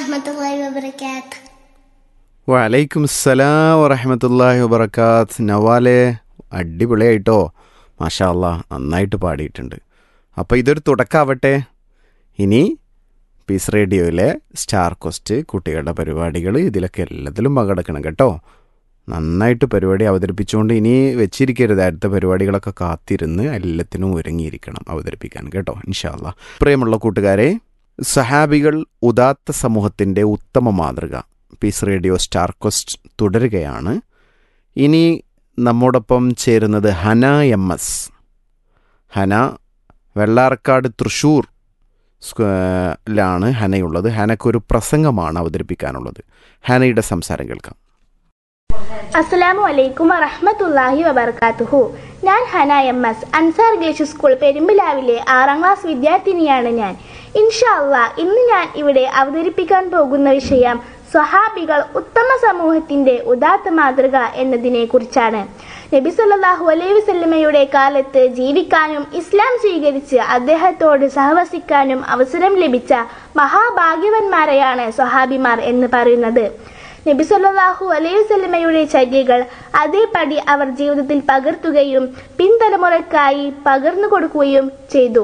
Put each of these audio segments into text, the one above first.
ورحمة الله وبركاته വലൈക്കും സലാം വറഹമത്തല്ലാഹി വബർക്കാത്ത് നവാലെ അടിപൊളിയായിട്ടോ മാഷാ അല്ലാ നന്നായിട്ട് പാടിയിട്ടുണ്ട് അപ്പോൾ ഇതൊരു തുടക്കാവട്ടെ ഇനി പീസ് റേഡിയോയിലെ സ്റ്റാർ കോസ്റ്റ് കുട്ടികളുടെ പരിപാടികൾ ഇതിലൊക്കെ എല്ലാത്തിലും പങ്കെടുക്കണം കേട്ടോ നന്നായിട്ട് പരിപാടി അവതരിപ്പിച്ചുകൊണ്ട് ഇനി വെച്ചിരിക്കരുത് അടുത്ത പരിപാടികളൊക്കെ കാത്തിരുന്ന് എല്ലാത്തിനും ഒരുങ്ങിയിരിക്കണം അവതരിപ്പിക്കാൻ കേട്ടോ ഇൻഷാല്ല പ്രിയമുള്ള കൂട്ടുകാരെ സഹാബികൾ ഉദാത്ത സമൂഹത്തിൻ്റെ ഉത്തമ മാതൃക പീസ് റേഡിയോ സ്റ്റാർ കോസ്റ്റ് തുടരുകയാണ് ഇനി നമ്മോടൊപ്പം ചേരുന്നത് ഹന എം എസ് ഹന വെള്ളാർക്കാട് തൃശ്ശൂർ ലാണ് ഹനയുള്ളത് ഹനക്കൊരു പ്രസംഗമാണ് അവതരിപ്പിക്കാനുള്ളത് ഹനയുടെ സംസാരം കേൾക്കാം അസ്സലാമു അലൈക്കും വറഹ്മത്തുള്ളാഹി വബർക്കാത്തുഹു ഞാൻ Hana M S Ansar English school പെരുമ്പിലാവിലെ ആറാം ക്ലാസ് വിദ്യാർത്ഥിനിയാണ് ഞാൻ ഇൻഷാ അള്ളാ ഇന്ന് ഞാൻ ഇവിടെ അവതരിപ്പിക്കാൻ പോകുന്ന വിഷയം സ്വഹാബികൾ ഉത്തമ സമൂഹത്തിന്റെ ഉദാത്ത മാതൃക എന്നതിനെ കുറിച്ചാണ് നബി സല്ലല്ലാഹു അലൈഹി വസല്ലമയുടെ കാലത്ത് ജീവിക്കാനും ഇസ്ലാം സ്വീകരിച്ച് അദ്ദേഹത്തോട് സഹവസിക്കാനും അവസരം ലഭിച്ച മഹാഭാഗ്യവന്മാരെയാണ് സ്വഹാബിമാർ എന്ന് പറയുന്നത് നബി സല്ലല്ലാഹു അലൈഹി വസല്ലമയുടെ ചര്യകൾ അതേപടി അവർ ജീവിതത്തിൽ പകർത്തുകയും പിൻതലമുറക്കായി പകർന്നു കൊടുക്കുകയും ചെയ്തു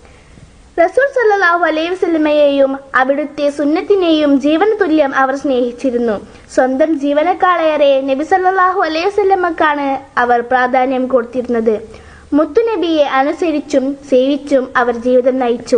റസൂൽ സല്ലല്ലാഹു അലൈഹി വസല്ലമയെയും അവിടുത്തെ സുന്നത്തിനെയും ജീവൻ തുല്യം അവർ സ്നേഹിച്ചിരുന്നു സ്വന്തം ജീവനക്കാളേറെ നബി സല്ലല്ലാഹു അലൈഹി വസല്ലമക്കാണ് അവർ പ്രാധാന്യം കൊടുത്തിരുന്നത് മുത്തുനബിയെ അനുസരിച്ചും സേവിച്ചും അവർ ജീവിതം നയിച്ചു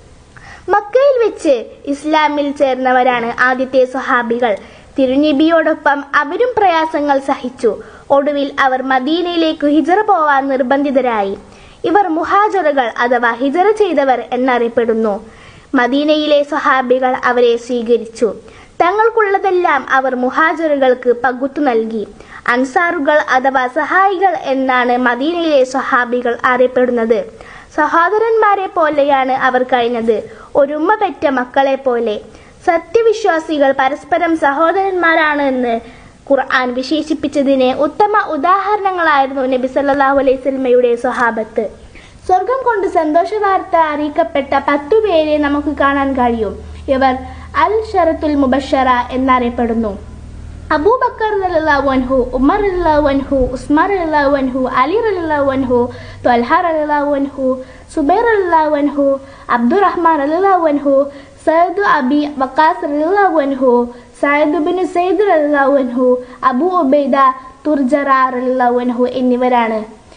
മക്കയിൽ വെച്ച് ഇസ്ലാമിൽ ചേർന്നവരാണ് ആദ്യത്തെ സ്വഹാബികൾ തിരുനബിയോടൊപ്പം അവരും പ്രയാസങ്ങൾ സഹിച്ചു ഒടുവിൽ അവർ മദീനയിലേക്ക് ഹിജറ പോവാൻ നിർബന്ധിതരായി ഇവർ മുഹാജറുകൾ അഥവാ ഹിജറ ചെയ്തവർ എന്നറിയപ്പെടുന്നു മദീനയിലെ സ്വഹാബികൾ അവരെ സ്വീകരിച്ചു തങ്ങൾക്കുള്ളതെല്ലാം അവർ മുഹാജറുകൾക്ക് പകുത്തു നൽകി അൻസാറുകൾ അഥവാ സഹായികൾ എന്നാണ് മദീനയിലെ സ്വഹാബികൾ അറിയപ്പെടുന്നത് സഹോദരന്മാരെ പോലെയാണ് അവർ കഴിഞ്ഞത് ഒരുമ്മ പെറ്റ മക്കളെ പോലെ സത്യവിശ്വാസികൾ പരസ്പരം സഹോദരന്മാരാണ് എന്ന് ഖുർആൻ വിശേഷിപ്പിച്ചതിന് ഉത്തമ ഉദാഹരണങ്ങളായിരുന്നു നബി സല്ലല്ലാഹു അലൈഹി സ്വലമയുടെ സ്വഹാബത്ത് സ്വർഗം കൊണ്ട് സന്തോഷ വാർത്ത അറിയിക്കപ്പെട്ട പത്തു പേരെ നമുക്ക് കാണാൻ കഴിയും ഇവർ അൽ ഷറത്തുൽ മുബഷറ എന്നറിയപ്പെടുന്നു അബൂബക്കർ റളിയല്ലാഹു അൻഹു ഉമർ റളിയല്ലാഹു അൻഹു ഉസ്മാൻ റളിയല്ലാഹു അൻഹു അലി റളിയല്ലാഹു അൻഹു ത്വൽഹ റളിയല്ലാഹു അൻഹു സുബൈർ റളിയല്ലാഹു അൻഹു അബ്ദുറഹ്മാൻ റളിയല്ലാഹു അൻഹു സയ്യിദ് അബി വക്കാസ് റളിയല്ലാഹു അൻഹു സയ്യിദ് ബിൻ സയ്യിദ് റളിയല്ലാഹു അൻഹു അബൂ ഉബൈദ തുർജറ റളിയല്ലാഹു അൻഹു എന്നിവരാണ്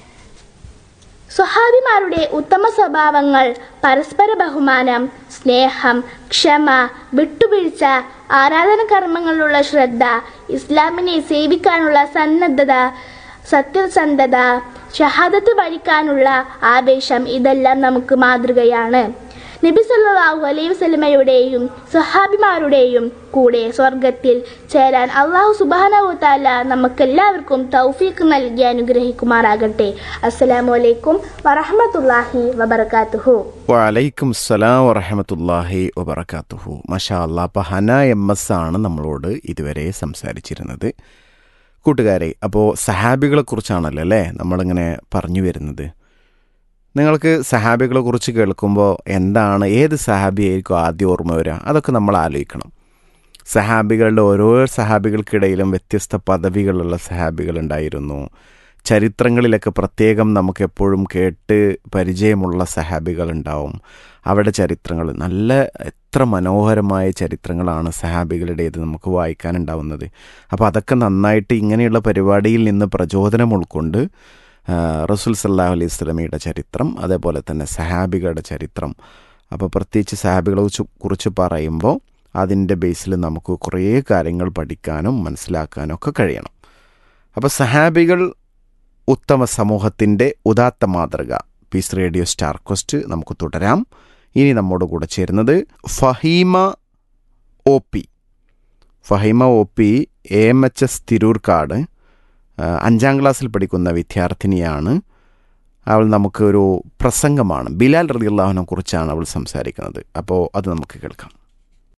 സ്വഹാബിമാരുടെ ഉത്തമ സ്വഭാവങ്ങൾ പരസ്പര ബഹുമാനം സ്നേഹം ക്ഷമ വിട്ടുവീഴ്ച ആരാധന കർമ്മങ്ങളിലുള്ള ശ്രദ്ധ ഇസ്ലാമിനെ സേവിക്കാനുള്ള സന്നദ്ധത സത്യസന്ധത ഷഹാദത്ത് വരിക്കാനുള്ള ആവേശം ഇതെല്ലാം നമുക്ക് മാതൃകയാണ് നബി സല്ലല്ലാഹു അലൈഹി വസല്ലമയുടെയും സ്വഹാബിമാരുടെയും കൂടെ സ്വർഗത്തിൽ ചേരാൻ അള്ളാഹു സുബ്ഹാനഹു തആല നമുക്കെല്ലാവർക്കും തൗഫീഖ് നൽകി അനുഗ്രഹിക്കുമാറാകട്ടെ അസ്സലാമു അലൈക്കും വറഹ്മത്തുള്ളാഹി വബറകാതുഹു വലൈക്കും സലാം വറഹമത്തല്ലാഹി വബർക്കാത്തുഹു മഷാ അല്ലാ അപ്പോൾ ഹന എം എസ് ആണ് നമ്മളോട് ഇതുവരെ സംസാരിച്ചിരുന്നത് കൂട്ടുകാരെ അപ്പോൾ സഹാബികളെക്കുറിച്ചാണല്ലോ അല്ലേ നമ്മളിങ്ങനെ പറഞ്ഞു വരുന്നത് നിങ്ങൾക്ക് സഹാബികളെ കുറിച്ച് കേൾക്കുമ്പോൾ എന്താണ് ഏത് സഹാബിയായിരിക്കും ആദ്യം ഓർമ്മ വരിക അതൊക്കെ നമ്മൾ ആലോചിക്കണം സഹാബികളുടെ ഓരോ സഹാബികൾക്കിടയിലും വ്യത്യസ്ത പദവികളുള്ള സഹാബികളുണ്ടായിരുന്നു ചരിത്രങ്ങളിലൊക്കെ പ്രത്യേകം നമുക്ക് എപ്പോഴും കേട്ട് പരിചയമുള്ള സഹാബികളുണ്ടാവും അവരുടെ ചരിത്രങ്ങൾ നല്ല എത്ര മനോഹരമായ ചരിത്രങ്ങളാണ് സഹാബികളുടേത് നമുക്ക് വായിക്കാനുണ്ടാവുന്നത് അപ്പോൾ അതൊക്കെ നന്നായിട്ട് ഇങ്ങനെയുള്ള പരിപാടിയിൽ നിന്ന് പ്രചോദനം ഉൾക്കൊണ്ട് റസൂൽ സല്ലാഹു അലൈഹി സ്വലമിയുടെ ചരിത്രം അതേപോലെ തന്നെ സഹാബികളുടെ ചരിത്രം അപ്പോൾ പ്രത്യേകിച്ച് സഹാബികളെ കുറിച്ച് പറയുമ്പോൾ അതിൻ്റെ ബേസിൽ നമുക്ക് കുറേ കാര്യങ്ങൾ പഠിക്കാനും മനസ്സിലാക്കാനും ഒക്കെ കഴിയണം അപ്പോൾ സഹാബികൾ ഉത്തമ സമൂഹത്തിൻ്റെ ഉദാത്ത മാതൃക പീസ് റേഡിയോ സ്റ്റാർ കോസ്റ്റ് നമുക്ക് തുടരാം ഇനി നമ്മോട് കൂടെ ചേരുന്നത് Faheema O P Faheema O P A M H S Thirurkkad അഞ്ചാം ക്ലാസ്സിൽ പഠിക്കുന്ന വിദ്യാർത്ഥിനിയാണ് അവൾ നമുക്കൊരു പ്രസംഗമാണ് ബിലാൽ റലിയുള്ളാഹുവിനെ കുറിച്ചാണ് അവൾ സംസാരിക്കുന്നത് അപ്പോൾ അത് നമുക്ക് കേൾക്കാം السلام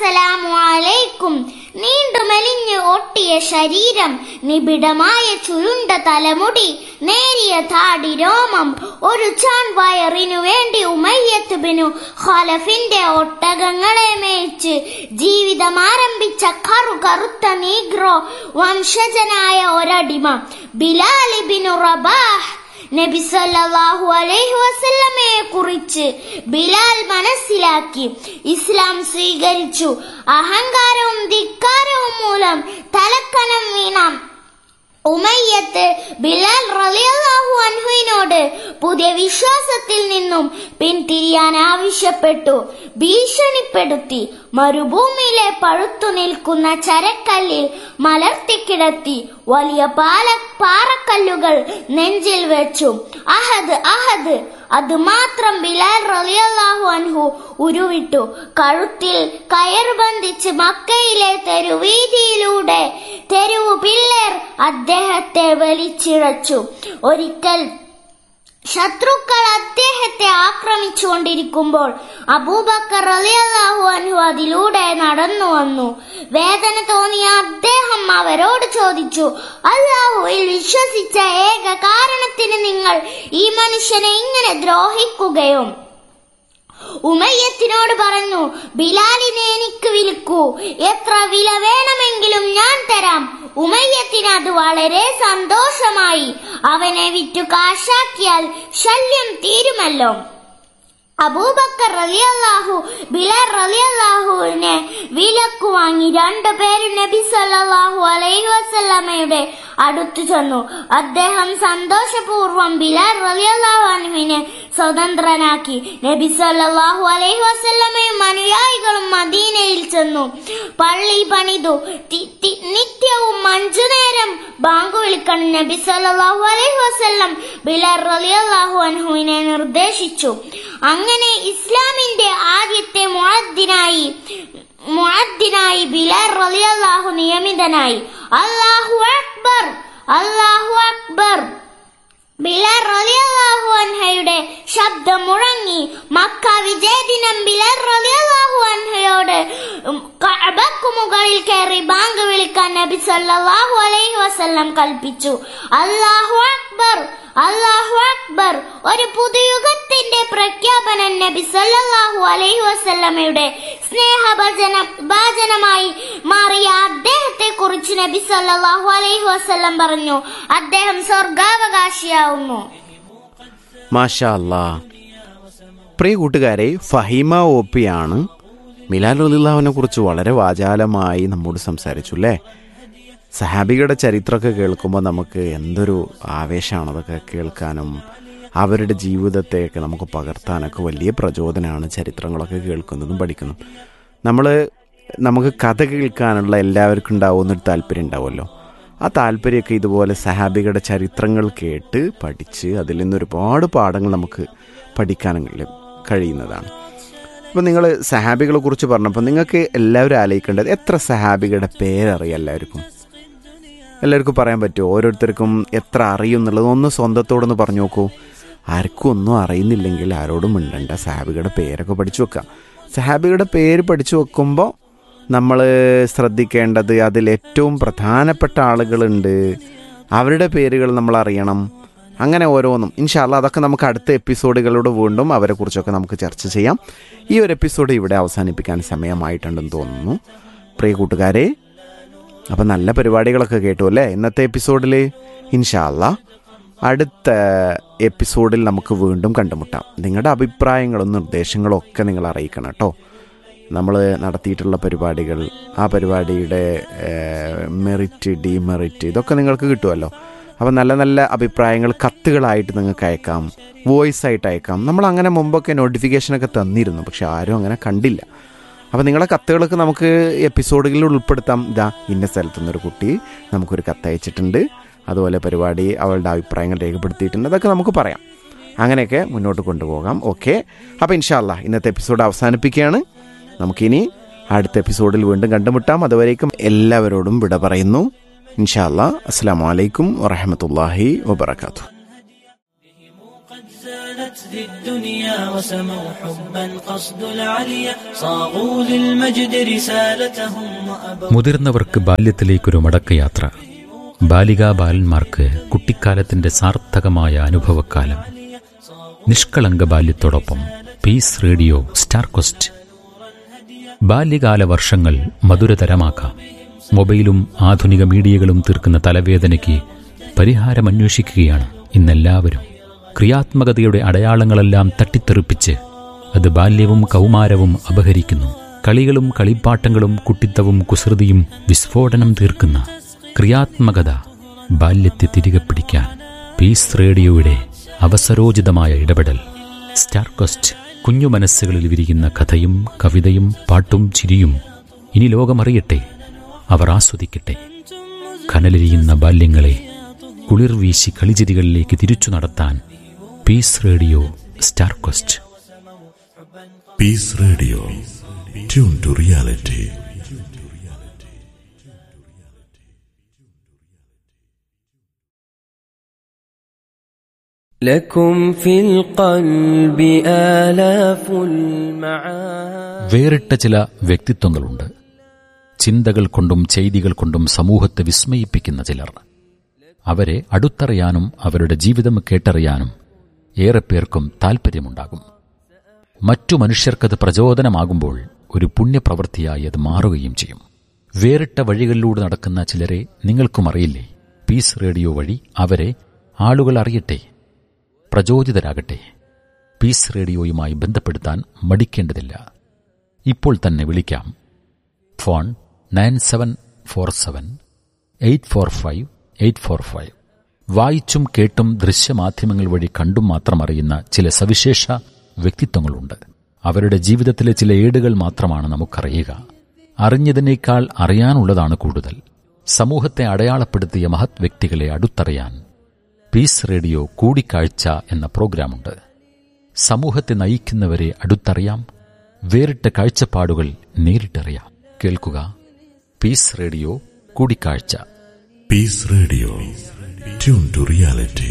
അസ്സലാമു അലൈക്കും നീണ്ടുമെലിഞ്ഞ് ഒട്ടിയ ശരീരം നിബിഡമായ ചുരുണ്ട തലമുടി നേരിയ താടി രോമം ഒരു ചാൺ വയറിനു വേണ്ടി ഉമയ്യത്ത് ബിനു ഖലഫിന്റെ ഒട്ടകങ്ങളെ മേയിച്ച് ജീവിതം ആരംഭിച്ച കറു കറുത്ത നീഗ്രോ വംശജനായ ഒരടിമ ബിലാലിബിനു റബാഹ് നബി സല്ലല്ലാഹു അലൈഹി വസല്ലമയെ കുറിച്ച് ബിലാൽ മനസ്സിലാക്കി ഇസ്ലാം സ്വീകരിച്ചു അഹങ്കാരവും ധിക്കാരവും മൂലം തലക്കനം വീണ ഉമയ്യത്ത് ബിലാൽ റളിയല്ലാഹു അൻഹുവിനോട് പുതിയ വിശ്വാസത്തിൽ നിന്നും പിന്തിരിയാൻ ആവശ്യപ്പെട്ടു ഭീഷണിപ്പെടുത്തി മരുഭൂമിയിലെ പഴുത്തു നിൽക്കുന്ന ചരക്കല്ലിൽ മലർത്തിക്കിടത്തി വലിയ പാല പാറക്കല്ലുകൾ നെഞ്ചിൽ വെച്ചു അഹദ് അഹദ് അത് മാത്രം ബിലാൽ റളിയല്ലാഹു അൻഹു ഉരുവിട്ടു കഴുത്തിൽ കയർ ബന്ധിച്ച് മക്കയിലെ തെരുവീതിയിലൂടെ തെരുവു പിള്ളേർ അദ്ദേഹത്തെ വലിച്ചിഴച്ചു ഒരിക്കൽ ശത്രുക്കൾ അദ്ദേഹത്തെ ആക്രമിച്ചുകൊണ്ടിരിക്കുമ്പോൾ അബൂബക്കർ റളിയല്ലാഹു അൻഹു അതിലൂടെ നടന്നു വന്നു വേദന തോന്നിയ അദ്ദേഹം അവരോട് ചോദിച്ചു അല്ലാഹുവിൽ വിശ്വസിച്ച ഏക കാരണത്തിന് നിങ്ങൾ ഈ മനുഷ്യനെ ഇങ്ങനെ ദ്രോഹിക്കുകയോ ഉമയ്യത്തിനോട് പറഞ്ഞു ബിലാലിനെ എനിക്ക് വിൽക്കൂ എത്ര വില വേണമെങ്കിലും ഞാൻ തരാം ഉമയ്യത്തിന് അത് വളരെ സന്തോഷമായി അവനെ വിറ്റു കാശാക്കിയാൽ ശല്യം തീരുമല്ലോ അബൂബക്കർ റളിയല്ലാഹു ബിലാൽ റളിയല്ലാഹുവിനെ വിലക്കു വാങ്ങി രണ്ടുപേരും നബി സല്ലല്ലാഹു അലൈഹി വസല്ലമയുടെ അടുത്തു ചെന്നു അദ്ദേഹം സന്തോഷപൂർവ്വം ബിലാൽ റളിയല്ലാഹു അൻഹുവിനെ സ്വതന്ത്രനാക്കി നബി സല്ലല്ലാഹു അലൈഹി വസല്ലമയും അനുയായികളും മദീനയിൽ ചെന്നു പള്ളി പണിതു തി- തി- നിത്യവും അഞ്ചു നേരം ബാങ്ക് വിളിക്കണം നബി സല്ലല്ലാഹു അലൈഹി വസല്ലം ബിലാൽ റളിയല്ലാഹു അൻഹുവിനെ നിർദ്ദേശിച്ചു അങ്ങനെ ഇസ്ലാമിന്റെ ആദ്യത്തെ മുഅദ്ദിനായി മുഅദ്ദിനായി ബിലാൽ റളിയല്ലാഹു നിയമിതനായി അല്ലാഹു അക്ബർ അല്ലാഹു അക്ബർ ബിലാൽ റളിയല്ലാഹു അൻഹയുടെ ശബ്ദം മുഴങ്ങി മക്ക വിജയദിനം ബിലാൽ റളിയല്ലാഹു അൻഹയോട് ഉം, കഅബക്ക് മുകളിൽ കയറി ബാങ്ക് വിളിക്കാൻ നബി സല്ലല്ലാഹു അലൈഹി വസല്ലം കൽപ്പിച്ചു അല്ലാഹു അക്ബർ അല്ലാഹു അക്ബർ ഒരു പുതുയുഗത്തിന്റെ പ്രഖ്യാപനം നബി സല്ലല്ലാഹു അലൈഹി വസല്ലമയുടെ സ്നേഹഭജന ഭാജനമായി മാറിയ അദ്ദേഹത്തെ കുറിച്ച് നബി സല്ലല്ലാഹു അലൈഹി വസല്ലം പറഞ്ഞു അദ്ദേഹം സ്വർഗാവകാശിയാവുന്നു മാഷാ അല്ലാ പ്രിയ കൂട്ടുകാരെ ഫഹീമ ഓപ്പിയാണ് മിലാൽ റലിള്ളാവിനെ കുറിച്ച് വളരെ വാചാലമായി നമ്മോട് സംസാരിച്ചു അല്ലേ സഹാബികളുടെ ചരിത്രമൊക്കെ കേൾക്കുമ്പോൾ നമുക്ക് എന്തൊരു ആവേശമാണ് അതൊക്കെ കേൾക്കാനും അവരുടെ ജീവിതത്തെയൊക്കെ നമുക്ക് പകർത്താനൊക്കെ വലിയ പ്രചോദനമാണ് ചരിത്രങ്ങളൊക്കെ കേൾക്കുന്നതും പഠിക്കുന്നതും നമ്മൾ നമുക്ക് കഥ കേൾക്കാനുള്ള എല്ലാവർക്കും ഉണ്ടാവുന്നൊരു താല്പര്യം ഉണ്ടാവുമല്ലോ ആ താല്പര്യമൊക്കെ ഇതുപോലെ സഹാബികളുടെ ചരിത്രങ്ങൾ കേട്ട് പഠിച്ച് അതിൽ നിന്ന് ഒരുപാട് പാഠങ്ങൾ നമുക്ക് പഠിക്കാനും കഴിയുന്നതാണ് അപ്പോൾ നിങ്ങൾ സഹാബികളെ കുറിച്ച് പറഞ്ഞപ്പോൾ നിങ്ങൾക്ക് എല്ലാവരും ആലോചിക്കേണ്ടത് എത്ര സഹാബികളുടെ പേരറിയാം എല്ലാവർക്കും എല്ലാവർക്കും പറയാൻ പറ്റുമോ ഓരോരുത്തർക്കും എത്ര അറിയും എന്നുള്ളത് ഒന്ന് സ്വന്തത്തോടൊന്ന് പറഞ്ഞു നോക്കൂ ആർക്കും ഒന്നും അറിയുന്നില്ലെങ്കിൽ ആരോടും മിണ്ടണ്ട സഹാബികളുടെ പേരൊക്കെ പഠിച്ചു വെക്കുക സഹാബികളുടെ പേര് പഠിച്ചു വെക്കുമ്പോൾ നമ്മൾ ശ്രദ്ധിക്കേണ്ടത് അതിൽ ഏറ്റവും പ്രധാനപ്പെട്ട ആളുകളുണ്ട് അവരുടെ പേരുകൾ നമ്മൾ അറിയണം അങ്ങനെ ഓരോന്നും ഇൻഷാല്ല അതൊക്കെ നമുക്ക് അടുത്ത എപ്പിസോഡുകളോട് വീണ്ടും അവരെ കുറിച്ചൊക്കെ നമുക്ക് ചർച്ച ചെയ്യാം ഈ ഒരു എപ്പിസോഡ് ഇവിടെ അവസാനിപ്പിക്കാൻ സമയമായിട്ടുണ്ടെന്ന് തോന്നുന്നു പ്രിയ കൂട്ടുകാരെ അപ്പം നല്ല പരിപാടികളൊക്കെ കേട്ടു അല്ലേ ഇന്നത്തെ എപ്പിസോഡിൽ ഇൻഷാല്ല അടുത്ത എപ്പിസോഡിൽ നമുക്ക് വീണ്ടും കണ്ടുമുട്ടാം നിങ്ങളുടെ അഭിപ്രായങ്ങളും നിർദ്ദേശങ്ങളും ഒക്കെ നിങ്ങൾ അറിയിക്കണം കേട്ടോ നമ്മൾ നടത്തിയിട്ടുള്ള പരിപാടികൾ ആ പരിപാടിയുടെ മെറിറ്റ് ഡിമെറിറ്റ് ഇതൊക്കെ നിങ്ങൾക്ക് കിട്ടുമല്ലോ അപ്പോൾ നല്ല നല്ല അഭിപ്രായങ്ങൾ കത്തുകളായിട്ട് നിങ്ങൾക്ക് അയക്കാം വോയിസ് ആയിട്ട് അയക്കാം നമ്മൾ അങ്ങനെ മുമ്പൊക്കെ നോട്ടിഫിക്കേഷനൊക്കെ തന്നിരുന്നു പക്ഷെ ആരും അങ്ങനെ കണ്ടില്ല അപ്പോൾ നിങ്ങളെ കത്തുകളൊക്കെ നമുക്ക് എപ്പിസോഡുകളിൽ ഉൾപ്പെടുത്താം ഇതാ ഇന്ന സ്ഥലത്തു നിന്നൊരു കുട്ടി നമുക്കൊരു കത്തയച്ചിട്ടുണ്ട് അതുപോലെ പരിപാടി അവളുടെ അഭിപ്രായങ്ങൾ രേഖപ്പെടുത്തിയിട്ടുണ്ട് അതൊക്കെ നമുക്ക് പറയാം അങ്ങനെയൊക്കെ മുന്നോട്ട് കൊണ്ടുപോകാം ഓക്കെ അപ്പോൾ ഇൻഷാല്ല ഇന്നത്തെ എപ്പിസോഡ് അവസാനിപ്പിക്കുകയാണ് നമുക്കിനി അടുത്ത എപ്പിസോഡിൽ വീണ്ടും കണ്ടുമുട്ടാം അതുവരേക്കും എല്ലാവരോടും വിട പറയുന്നു ഇൻഷാല്ല അസ്സാം വലൈക്കും വറഹമത്തല്ലാഹി വബർക്കാത്തു قد زالت مجد الدنيا وسموا حبا قصد العليا صاغوا للمجد رسالتهم وأبوا മുതിർന്നവർക്ക് ബാല്യത്തിലേക്കൊരു മടക്കയാത്ര ബാലികാ ബാലന്മാർക്ക് കുട്ടിക്കാലത്തിന്റെ സാർത്ഥകമായ അനുഭവക്കാലം നിഷ്കളങ്ക ബാല്യത്തോടൊപ്പം പീസ് റേഡിയോ സ്റ്റാർ ക്വസ്റ്റ് ബാല്യകാല വർഷങ്ങൾ മധുരതരമാക്കാം മൊബൈലും ആധുനിക മീഡിയകളും തീർക്കുന്ന തലവേദനയ്ക്ക് പരിഹാരമന്വേഷിക്കുകയാണ് ഇന്നെല്ലാവരും ക്രിയാത്മകതയുടെ അടയാളങ്ങളെല്ലാം തട്ടിത്തെറിപ്പിച്ച് അത് ബാല്യവും കൗമാരവും അപഹരിക്കുന്നു കളികളും കളിപ്പാട്ടങ്ങളും കുട്ടിത്തവും കുസൃതിയും വിസ്ഫോടനം തീർക്കുന്ന ക്രിയാത്മകത ബാല്യത്തെ തിരികെ പിടിക്കാൻ പീസ് റേഡിയോയുടെ അവസരോചിതമായ ഇടപെടൽ സ്റ്റാർ ക്വസ്റ്റ് കുഞ്ഞു മനസ്സുകളിൽ വിരിയുന്ന കഥയും കവിതയും പാട്ടും ചിരിയും ഇനി ലോകമറിയട്ടെ അവർ ആസ്വദിക്കട്ടെ കനലെരിയുന്ന ബാല്യങ്ങളെ കുളിർ വീശി കളിചിരികളിലേക്ക് തിരിച്ചു നടത്താൻ peace radio star quest Peace Radio. Tune to reality. لكم في القلب آلاف المعاني വേറിട്ട ചില വ്യക്തിത്വങ്ങളുണ്ട് ചിന്തകൾ കൊണ്ടും ചെയ്തികൾ കൊണ്ടും സമൂഹത്തെ വിസ്മയിപ്പിക്കുന്ന ചിലർ അവരെ അടുത്തറിയാനും അവരുടെ ജീവിതം കേട്ടറിയാനും ഏറെ പേർക്കും താൽപ്പര്യമുണ്ടാകും മറ്റു മനുഷ്യർക്കത് പ്രചോദനമാകുമ്പോൾ ഒരു പുണ്യപ്രവൃത്തിയായി അത് മാറുകയും ചെയ്യും വേറിട്ട വഴികളിലൂടെ നടക്കുന്ന ചിലരെ നിങ്ങൾക്കും അറിയില്ലേ പീസ് റേഡിയോ വഴി അവരെ ആളുകൾ അറിയട്ടെ പ്രചോദിതരാകട്ടെ പീസ് റേഡിയോയുമായി ബന്ധപ്പെടുത്താൻ മടിക്കേണ്ടതില്ല ഇപ്പോൾ തന്നെ വിളിക്കാം phone nine seven four seven eight four five eight four five വായിച്ചും കേട്ടും ദൃശ്യമാധ്യമങ്ങൾ വഴി കണ്ടും മാത്രം അറിയുന്ന ചില സവിശേഷ വ്യക്തിത്വങ്ങളുണ്ട് അവരുടെ ജീവിതത്തിലെ ചില ഏടുകൾ മാത്രമാണ് നമുക്കറിയുക അറിഞ്ഞതിനേക്കാൾ അറിയാനുള്ളതാണ് കൂടുതൽ സമൂഹത്തെ അടയാളപ്പെടുത്തിയ മഹത് വ്യക്തികളെ അടുത്തറിയാൻ പീസ് റേഡിയോ കൂടിക്കാഴ്ച എന്ന പ്രോഗ്രാമുണ്ട് സമൂഹത്തെ നയിക്കുന്നവരെ അടുത്തറിയാം വേറിട്ട കാഴ്ചപ്പാടുകൾ നേരിട്ടറിയാം കേൾക്കുക പീസ് റേഡിയോ കൂടിക്കാഴ്ച Peace Radio. Tune to reality.